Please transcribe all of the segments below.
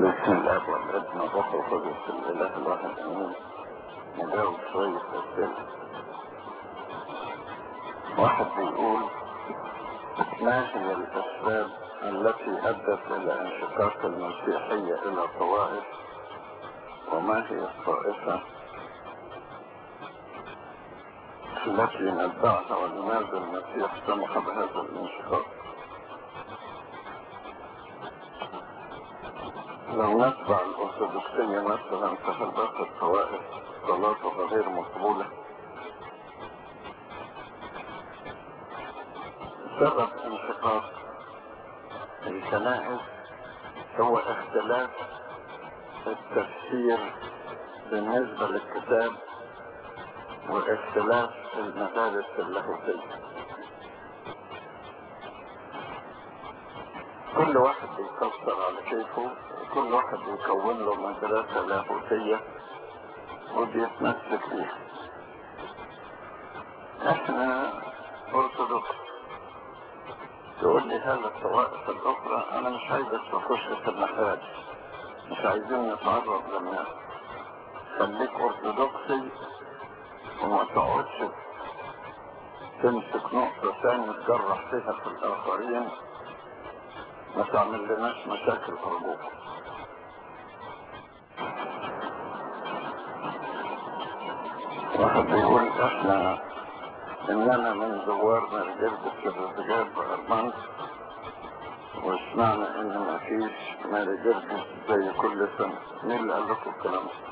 بسم الله والابن والروح القدس الاله الواحد امين نجاوب شوية اسئلة واحد بيقول ما هي الاسباب التي ادت الى انشقاق المسيحية الى طوائف وما هي الطائفة التي نتبعها ولماذا المسيح سمح بهذا الانشقاق لو نتبع الأرثوذكسية مثلا فهل باقي الطوائف صلاتها غير مقبولة؟ سبب انشقاق الكنائس هو اختلاف التفسير بالنسبة للكتاب واختلاف المدارس اللاهوتية كل واحد بيفسر على كيفه كل واحد بيكون له مدرسة لاهوتية وبيتمسك بيها احنا ارثوذكس تقول لي هل الطوائف الاخرى انا مش عايزك تخش في النحاس مش عايزين نتعرض للناس خليك ارثوذكسي وما تقعدش تمسك نقطة ثانية تجرح فيها في الاخرين ما تعمل لناش مشاكل ارجوك واحد بيقول احنا اننا من زوار مرجلة الرجال بأرمان وسمعنا ان ما فيش مرجلة زي كل سنة مين اللي قال لكم الكلام ده؟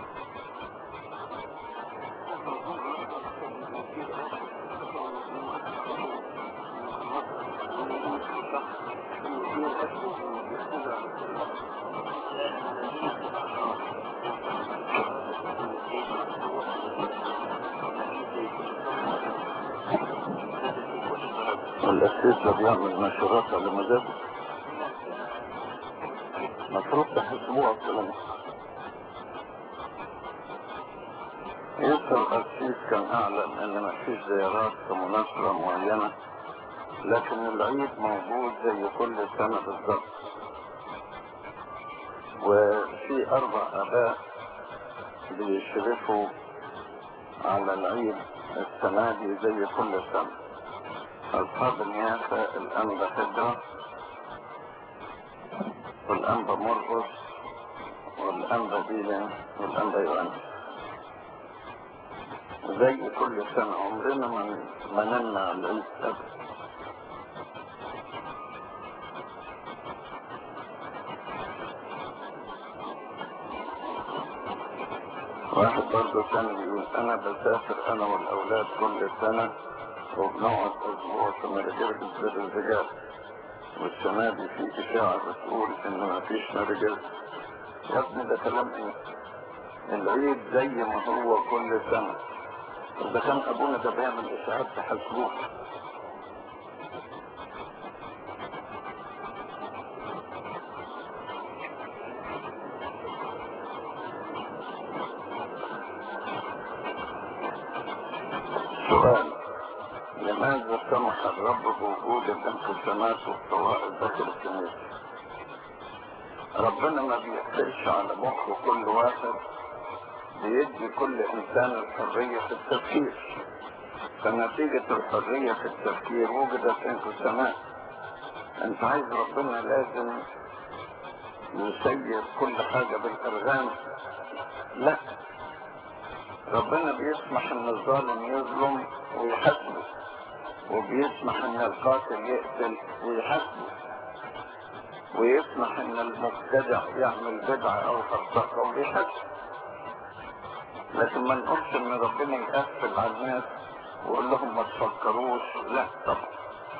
الأسيس ده بيعمل نشرات على مزاجه مفروض تحسبوها الكلام يسر الأسيس كان أعلم إن مفيش زيارات في مناسبة معينة لكن العيد موجود زي كل سنة بالظبط وفي أربع آباء بيشرفوا على العيد السنة دي زي كل سنة أصحاب النيافة الأنبا هجرة والأنبا مرقس والأنبا ديلا والأنبا يوانس زي كل سنة عمرنا ما ما نمنع العيد أبدا واحد برضه كان بيقول أنا بسافر أنا والأولاد كل سنة وبنقعد اسبوع في مرجلة للرجال والسنة دي في اشاعة بتقول ان مفيش مرجلة يا ابني ده كلام ايه العيد زي ما هو كل سنة اذا كان ابونا ده بيعمل اشاعات تحاسبوه سؤال لماذا سمح الرب بوجود الانقسامات والطوائف داخل الكنيسة؟ ربنا ما بيقفلش على مخ كل واحد بيدي كل انسان الحرية في التفكير فنتيجة الحرية في التفكير وجدت انقسامات انت عايز ربنا لازم يسير كل حاجة بالارغام لا ربنا بيسمح ان الظالم يظلم ويحاسبه وبيسمح ان القاتل يقتل ويحاسبه ويسمح ان المبتدع يعمل بدعة او خطأ ويحاسبه لكن ما نقولش ان ربنا يقفل على الناس ويقول لهم ما تفكروش لا طبعا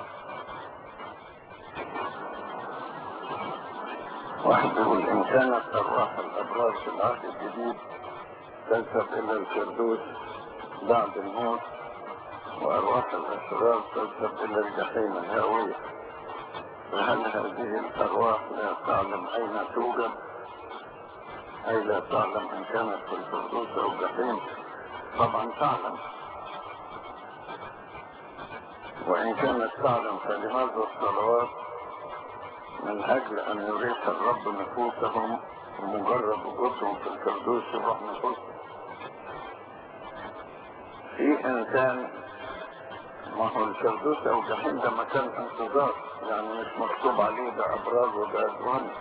واحد يقول ان كانت ارواح الابرار في العهد الجديد تذهب الى الفردوس بعد الموت وأرواح الأشرار تذهب إلى الجحيم الهاوية فهل هذه الأرواح لا تعلم أين توجد أي لا تعلم إن كانت في الفردوس أو الجحيم طبعا تعلم وإن كانت تعلم فلماذا الصلوات من أجل أن يريح الرب نفوسهم ومجرد وجودهم في الفردوس يروح نفوسهم في إنسان ما هو الفردوس أو الجحيم ده مكان انتظار يعني مش مكتوب عليه ده أبراج وده أدوان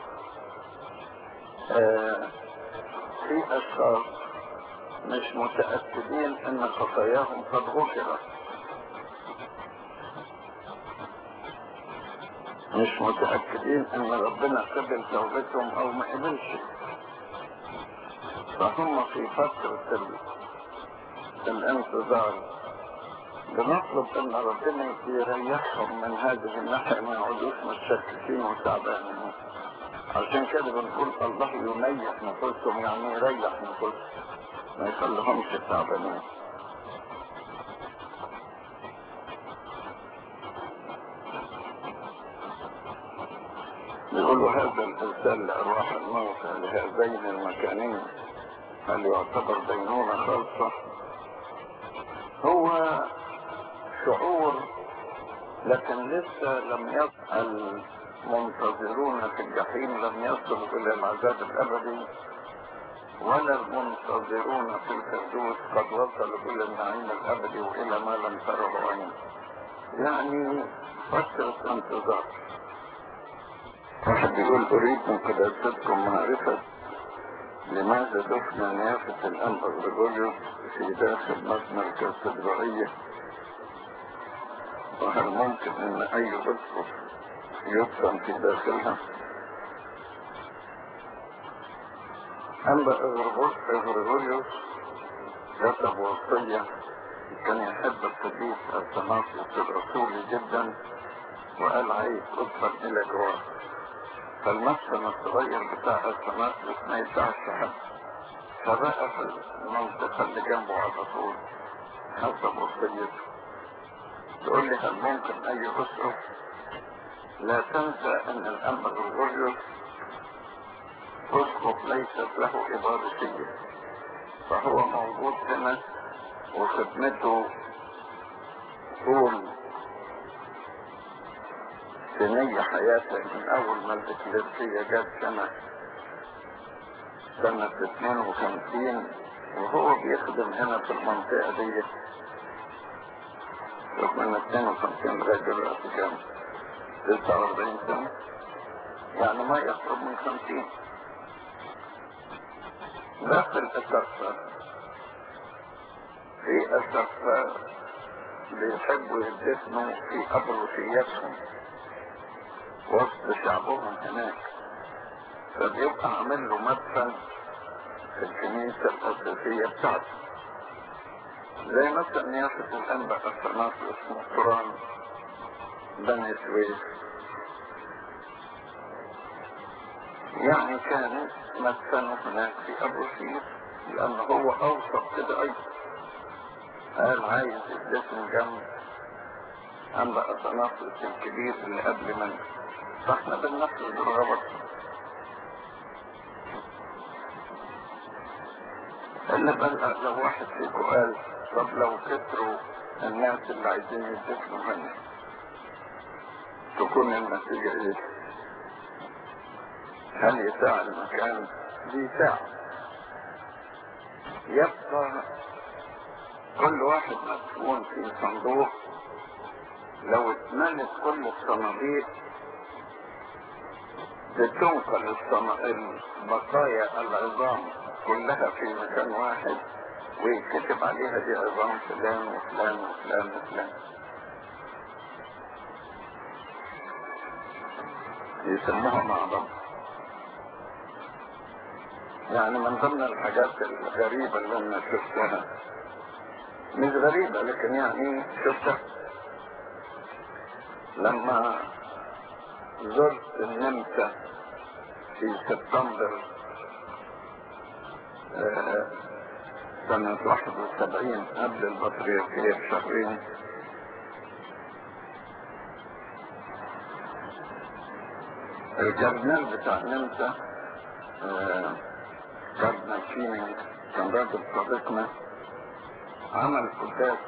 آه في أشخاص مش متأكدين ان خطاياهم قد غفرت مش متأكدين ان ربنا قبل توبتهم او ما قبلش فهم في فترة الانتظار بنطلب ان ربنا يريحهم من هذه الناحية ما يعودوش متشككين وتعبانين عشان كده بنقول الله ينيح نفوسهم يعني يريح نفوسهم ما يخليهمش تعبانين يقولوا هذا الإرسال لأرواح الموتى لهذين المكانين هل يعتبر دينونة خاصة هو شعور لكن لسه لم يصل المنتظرون في الجحيم لم يصلوا إلى العذاب الأبدي ولا المنتظرون في الفردوس قد وصلوا إلى النعيم الأبدي وإلى ما لم تره عين يعني فترة انتظار واحد يقول أريد من قداستكم معرفة لماذا دفن نيافة الأنبا غريغوريوس في داخل مبنى الكاتدرائية وهل ممكن أن أي أسقف يدفن في داخلها؟ أما غريغوريوس كتب وصية كان يحب القديس التناصر الرسولي جدا وقال عايز أدفن إلى جوار فالمسكن الصغير بتاع التناصر ما يسعش حد فبقى في المنطقة اللي جنبه على طول حسب وصيته تقول لي هل ممكن أي أسقف لا تنسى أن الأنبا غريغوريوس اسقط ليست له إبادتية فهو موجود هنا وخدمته طول سنية حياته من أول ما الإكليسية جت سنة سنة 52 وهو بيخدم هنا في المنطقة دي من 52 لغاية دلوقتي كام 49 سنة يعني ما يقرب من 50 داخل الأسفة في أسفة بيحبوا يدفنوا في أبروسياتهم وسط شعبهم هناك فبيبقى عامل له مدفن في الكنيسة الأساسية بتاعته زي مثلا نيافة الأنبا السناط اسمه تران بني سويس يعني كان مدفنه هناك في أبو سير لأن هو أوصف كده أيضا قال عايز الجسم جنب أنبا التناقص الكبير اللي قبل منه فاحنا بننفذ الغلط اللي بقى لو واحد فيكم قال طب لو كتروا الناس اللي عايزين يدفنوا هنا تكون النتيجة ايه؟ هل يساع المكان؟ بيساع يبقى كل واحد مدفون في صندوق لو اتملت كل الصناديق بتنقل البقايا العظام كلها في مكان واحد ويكتب عليها دي عظام فلان وفلان وفلان وفلان يسموها معظم يعني من ضمن الحاجات الغريبة اللي انا شفتها مش غريبة لكن يعني شفتها لما زرت النمسا في سبتمبر آه سنة 71 قبل البطريركية بشهرين الكاردينال بتاع النمسا آه كاردينال فينينج كان راجل صديقنا عمل قداس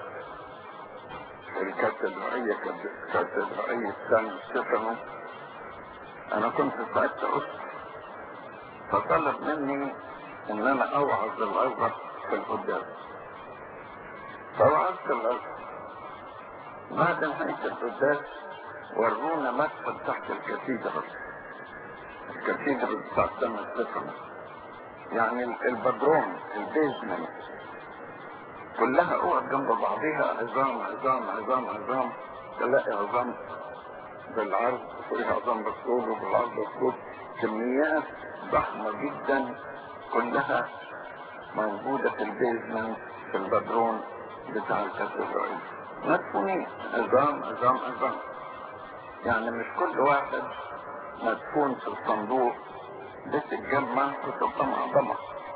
الكاتدرائية كاتدرائية سان ستيفانو انا كنت ساعتها اسر فطلب مني ان انا اوعظ الازهر في القداس فوعظت الازهر بعد نهاية القداس ورونا مدخل تحت الكاتيدرال الكاتيدرال بتاع سنة ستيفانوس يعني البدروم البيزمنت كلها اوض جنب بعضها عظام عظام عظام عظام تلاقي عظام بالعرض وفيها عظام بالطول وبالعرض بالطول كميات ضخمة جدا كلها موجودة في البيزمنت في البدروم بتاع الكاتدرائية مدفونين عظام عظام عظام يعني مش كل واحد مدفون في الصندوق بتتجمع وتبقى معظمة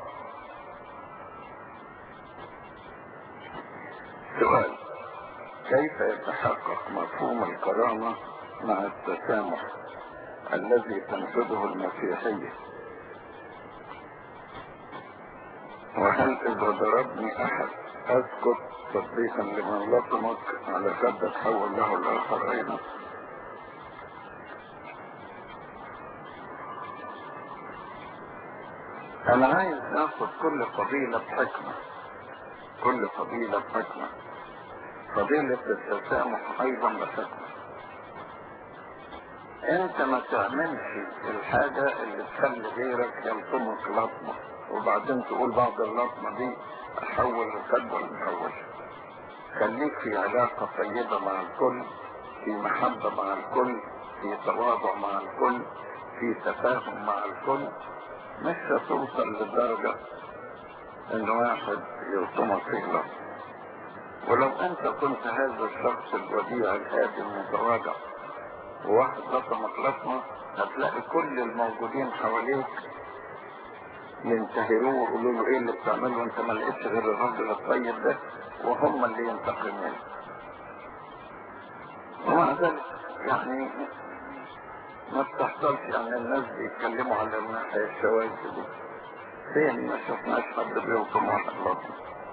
سؤال كيف يتحقق مفهوم الكرامة مع التسامح الذي تنشده المسيحية وهل إذا ضربني أحد أسكت تصديقا لمن لطمك على قد تحول له الآخر أيضا أنا عايز ناخد كل قبيلة بحكمة كل قبيلة بحكمة قبيلة التسامح أيضا بحكمة أنت ما تعملش الحاجة اللي تخلي غيرك يلطمك لطمة وبعدين تقول بعد اللطمة دي أحول الخد المحول خليك في علاقة طيبة مع الكل في محبة مع الكل في تواضع مع الكل في تفاهم مع الكل مش هتوصل لدرجة ان واحد يلطمك في لطم ولو انت كنت هذا الشخص الوديع الهادي المتواضع وواحد لطمك لطمة هتلاقي كل الموجودين حواليك ينتهروه ويقولوا له ايه اللي بتعمله انت ما لقيتش غير الراجل الطيب ده وهم اللي ينتقم منه ومع ذلك يعني ما بتحصلش يعني الناس بيتكلموا على الناحية الشواذ دي فين ما شفناش حد بيوطن واحد لطم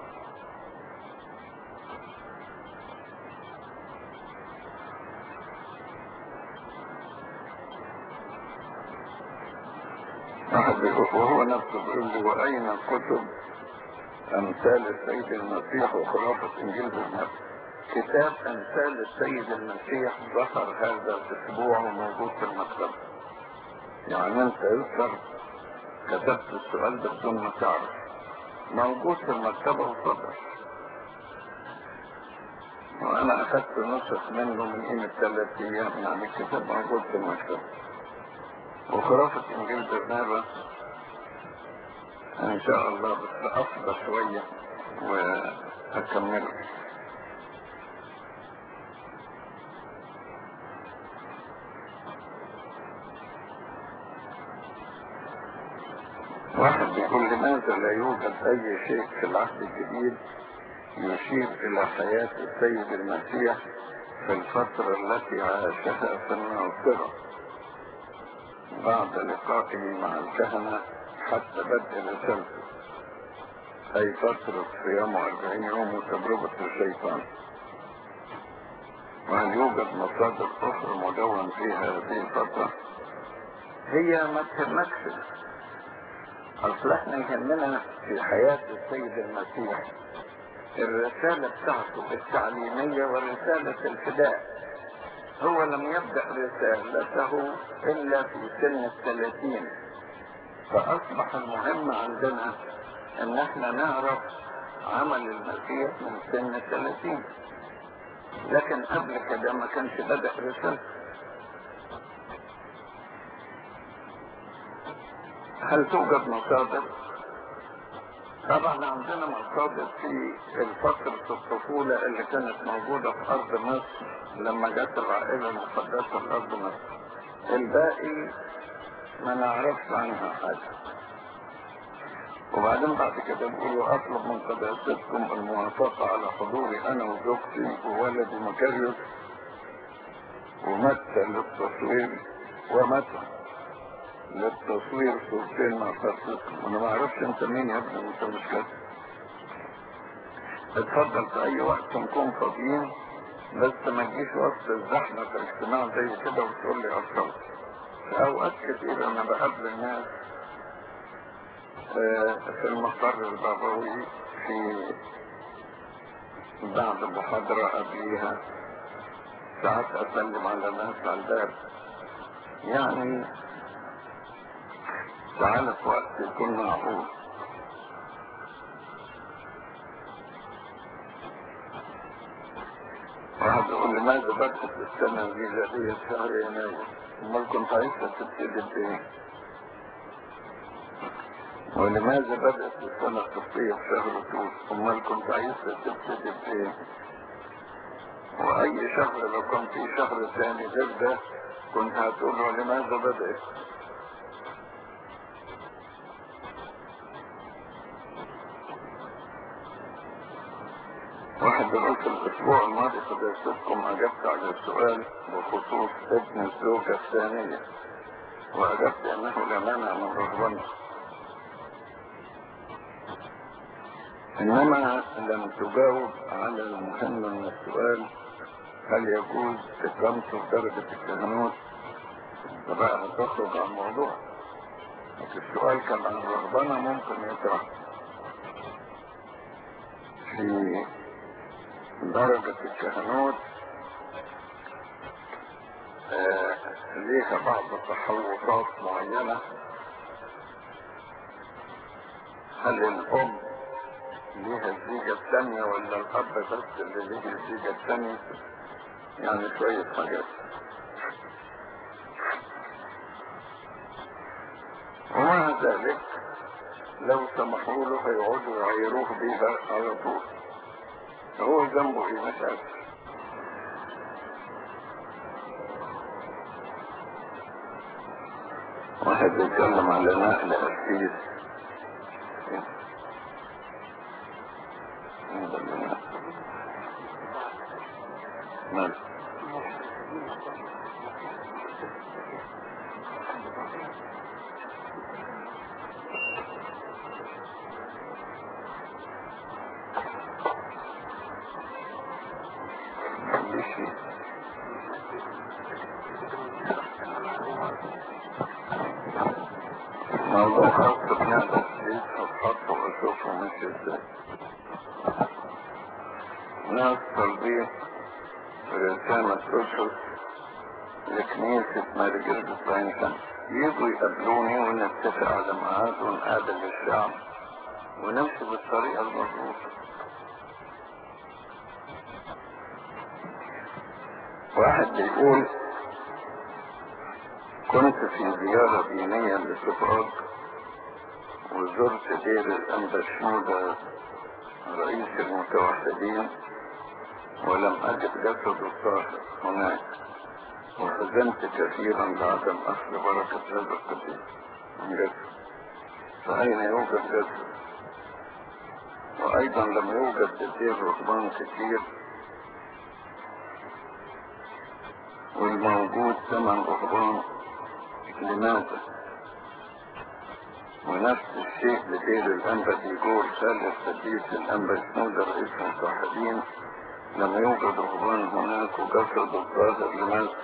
واحد بيقول وهو نفسه بيقول لي وأين كتب أمثال السيد المسيح وخرافة إنجيل بالنفس كتاب أمثال السيد المسيح ظهر هذا الأسبوع وموجود في المكتبة يعني أنت يذكر كتبت السؤال ده بدون ما تعرف موجود في المكتبة وصدر وأنا أخذت نسخ منه من قيمة ثلاث أيام يعني الكتاب موجود في المكتبة وخرافة إنجيل برنابا إن شاء الله بس أفضل شوية وأكمله واحد بيقول لماذا لا يوجد أي شيء في العهد الجديد يشير إلى حياة السيد المسيح في الفترة التي عاشها في الناصرة بعد لقائه مع الكهنة حتى بدء رسالته أي فترة صيام أربعين يوم وتجربة الشيطان وهل يوجد مصادر أخرى مدون فيها هذه الفترة؟ هي ما تهمكش أصل احنا يهمنا في حياة السيد المسيح الرسالة بتاعته التعليمية ورسالة الفداء هو لم يبدأ رسالته إلا في سن الثلاثين فأصبح المهم عندنا إن احنا نعرف عمل المسيح من سن الثلاثين لكن قبل كده ما كانش بدأ رسالته هل توجد مصادر؟ طبعا عندنا مصادر في الفترة الطفولة اللي كانت موجودة في أرض مصر لما جت العائلة المقدسة لأرض مصر الباقي ما نعرفش عنها حاجة وبعدين بعد كده بيقولوا أطلب من قداستكم الموافقة على حضوري أنا وزوجتي وولدي مكاريوس ومتى للتصوير ومتى للتصوير صورتين مع خطتكم انا ما اعرفش انت مين يا ابني انت مش كده اتفضل في اي وقت نكون فاضيين بس ما تجيش وسط الزحمه في الاجتماع زي كده وتقول لي اصلا في أوقات كتير أنا بقابل الناس آه، في المقر البابوي في بعد محاضرة قبليها ساعات أسلم على ناس على الباب يعني تعالى في وقت يكون معقول واحد يقول لماذا بدأت السنة الميلادية في شهر يناير؟ أمال كنت عايزة تبتدي بإيه؟ ولماذا بدأت السنة القبطية في شهر توت؟ أمال كنت عايزة تبتدي بإيه؟ وأي شهر لو كان في شهر ثاني غير ده كنت هتقول له لماذا بدأت؟ واحد بيقول في الأسبوع الماضي حضرتكم أجبت على السؤال بخصوص ابن الزوجة الثانية وأجبت أنه لا مانع من رغبنه إنما لم تجاوب على المهم من السؤال هل يجوز إقامته في درجة الكهنوت فبقى هتخرج عن الموضوع لكن السؤال كان عن الرهبنة ممكن يطرح في درجة الكهنوت آه ليها بعض التحوطات معينة هل الأم ليها الزيجة الثانية ولا الأب بس اللي ليه الزيجة الثانية يعني شوية حاجات ومع ذلك لو سمحوا له هيقعدوا يغيروه بيها على طول هو ذنبه ايه مش عارف واحد بيتكلم على نقل أسيس مال شيء موضوع خاص بنقدر ليه هتحطه واشوفه ماشي ازاي ناس طالبين رسالة أشهر لكنيسة مرجل بعين يجوا يقابلوني ونتفق على ميعاد ونقابل الشعب ونمشي بالطريقة المظبوطة واحد بيقول كنت في زيارة دينية لسفراج وزرت دير الأنبا شنودة رئيس المتوحدين ولم أجد جسد الطاهر هناك وحزنت كثيرا لعدم أخذ بركة هذا القديس من جسد فأين يوجد جسد وأيضا لم يوجد بدير رهبان كثير والموجود ثمان رهبان لماذا ونفس الشيء لدير الأنبا ديجور ثالث تدريس الأنبا شنود رئيس المتوحدين لم يوجد رهبان هناك وجسد الظاهر لماذا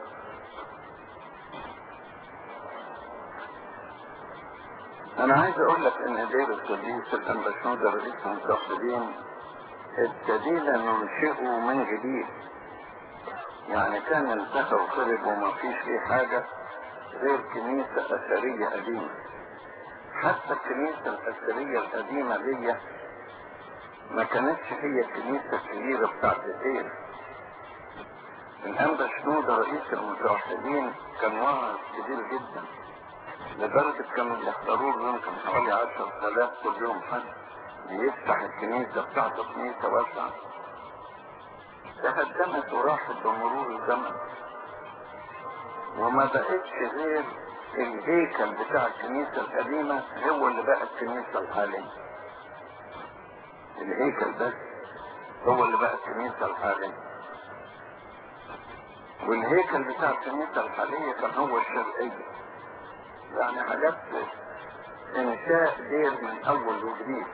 أنا عايز أقول لك إن دير التدريس الأنبا شنود رئيس المتوحدين ابتدينا ننشئه من جديد يعني كان انتهى وخرب وما فيش فيه حاجة غير كنيسة أثرية قديمة حتى الكنيسة الأثرية القديمة دي ما كانتش هي الكنيسة الكبيرة بتاعت الدير الأنبا شنودة رئيس المتوحدين كان واعظ كبير جدا لدرجة كانوا بيحضروا له يمكن حوالي عشر آلاف كل يوم حد بيفتح الكنيسة بتاعته كنيسة واسعة تهدمت وراحت بمرور الزمن وما بقتش غير الهيكل بتاع الكنيسة القديمة هو اللي بقى الكنيسة الحالية الهيكل بس هو اللي بقى الكنيسة الحالية والهيكل بتاع الكنيسة الحالية كان هو الشرقية يعني حاجات انشاء دير من اول وجديد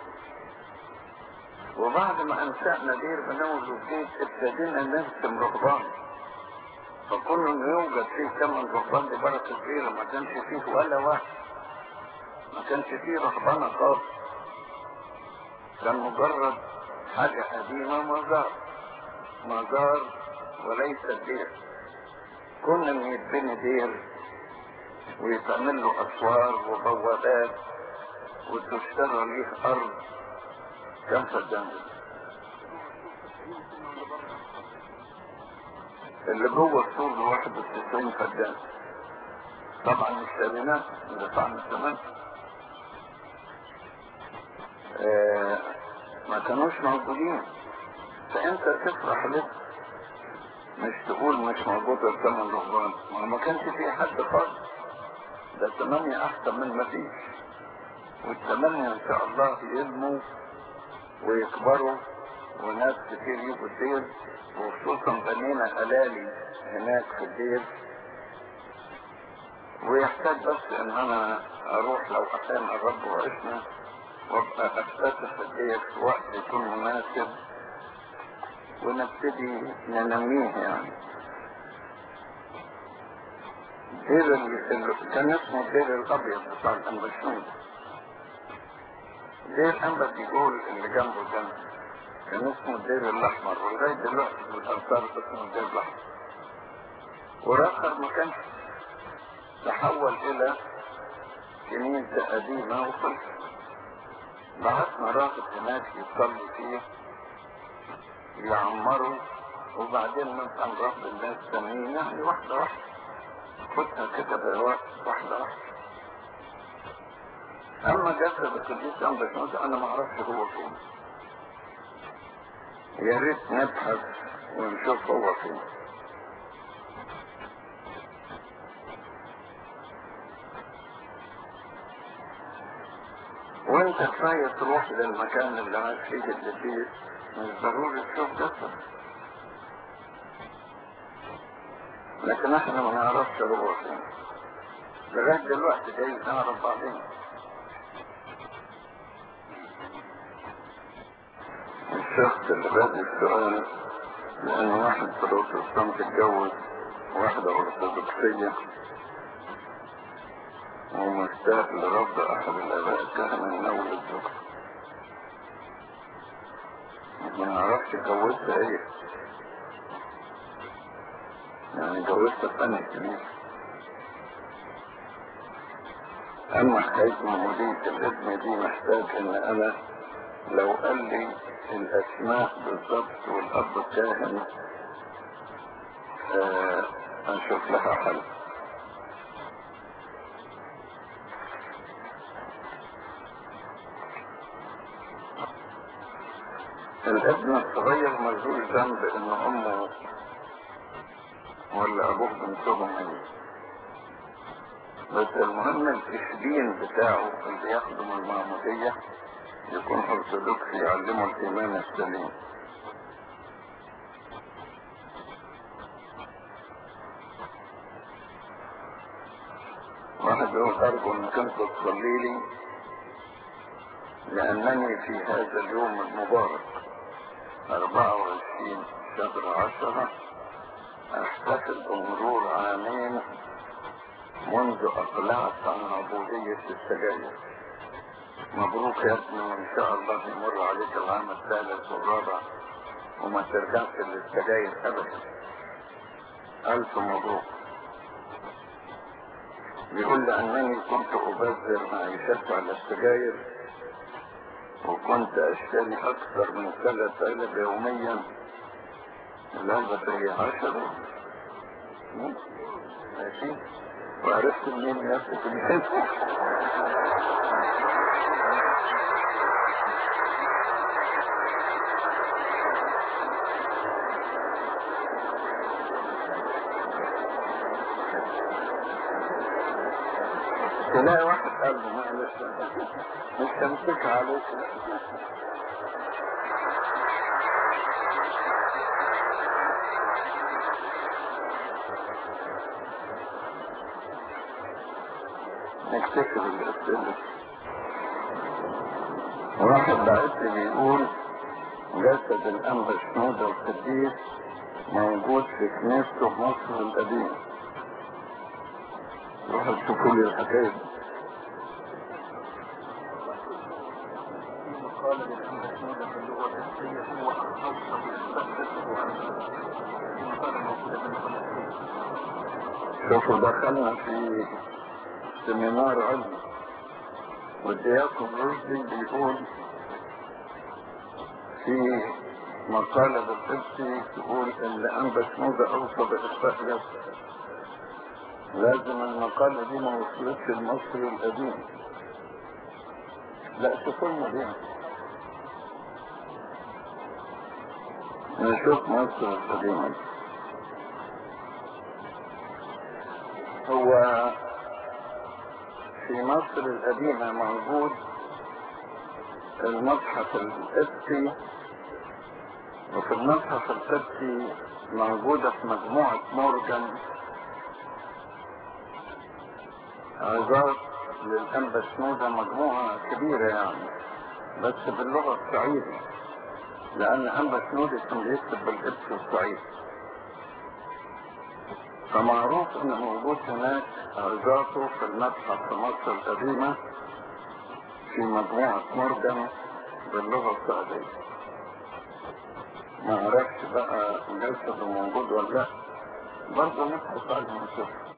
وبعد ما انشأنا دير من اول وجديد ابتدينا نرسم رهبان فكون انه يوجد فيه ثمان رهبان دي بركة كبيرة ما كانش فيه ولا واحد ما كانش فيه رهبانة خالص كان مجرد حاجة قديمة مزار مزار وليس دير كون ان يتبني دير ويتعمل له اسوار وبوابات وتشترى ليه ارض كم فدان اللي جوه السور ب 91 فدان طبعا الثامنات دفعنا الثمن آه ما كانوش موجودين فانت تفرح لك مش تقول مش موجود الثمن رهبان ما ما كانش في حد خالص ده ثمانية احسن من ما فيش والثمانية ان شاء الله ينموا ويكبروا وناس كتير يجوا الدير وخصوصا بنينا هلالي هناك في الدير ويحتاج بس ان انا اروح لو احيانا الرب وعشنا وابقى افتتح الدير في وقت يكون مناسب ونبتدي ننميه يعني دير ال... كان اسمه الدير الابيض بتاع الانبشون دير انبت يقول اللي جنبه جنب كان اسمه الدير الاحمر ولغايه دلوقتي في الامطار اسمه الدير الاحمر والاخر ما كانش تحول الى كنيسه قديمه وخلص بعثنا راغب هناك يصلي فيه يعمروا وبعدين نبقى نروح للناس تانيين يعني واحده واحده خدها كده بالوقت واحده واحده اما جسد القديس امبرسونز انا ما اعرفش هو فين يا ريت نبحث ونشوف هو فين وانت كفاية تروح للمكان اللي عايش فيه القديس مش ضروري تشوف جسد لكن احنا ما نعرفش هو فين لغاية دلوقتي جاي نعرف بعدين الشخص اللي بادئ السؤال لأن واحد بروتستانت اتجوز واحدة أرثوذكسية ومستاء لرفض أحد الآباء الكهنة من أول الزوج ما نعرفش جوزها إيه يعني جوزها في أنهي كنيسة أما حكاية معمودية الابن دي محتاج إن أنا لو قال لي الاسماء بالضبط والاب الكاهن آه هنشوف لها حل الابن الصغير ملهوش ذنب ان امه ولا ابوه بنتهم ايه بس المهم الاشبين بتاعه اللي يخدم المعموديه يكون ارثوذكسي يعلمه الايمان السليم واحد يقول ارجو انك انت تصلي لي لانني في هذا اليوم المبارك 24 شهر عشرة احتفل بمرور عامين منذ اقلعت عن عبودية السجاير مبروك يا ابني وان شاء الله يمر عليك العام الثالث والرابع وما ترجعش للسجاير ابدا الف مبروك بيقول لانني كنت ابذر معيشتي على السجاير وكنت اشتري اكثر من ثلاث علب يوميا العلبة هي عشرة ماشي وعرفت منين نفسك تلاقي واحد قال له معلش مش تمسكها عليك نكتشف الأسئلة واحد بعت لي بيقول جسد الأنبا شنودة القديس موجود في كنيسة مصر القديمة روحوا تشوفوا لي الحكاية دي قال للأمر سودة في اللغة الأساسية هو أوصف المقالة موجودة في اللغة الأساسية شوفوا دخلنا في سيمينار علمي والدياكون رشدي بيقول في مقالة بالقبسي تقول ان انبا شنودة اوصى بإخفاء نفسه لازم المقالة دي ما وصلتش المصري القديم لا شوفوا لنا دي نشوف مصر القديمة هو في مصر القديمة موجود المتحف القبطي وفي المتحف القبطي موجودة في مجموعة مورجان عظات للأنبا شنودة مجموعة كبيرة يعني بس باللغة الصعيدة لأن أنبا شنودة كان بيكتب بالقبط الصعيدي فمعروف ان موجود هناك عظاته في المتحف في مصر القديمة في مجموعة مورجان باللغة السعودية ما عرفش بقى جسده موجود ولا لا برضه نبحث عنه ونشوف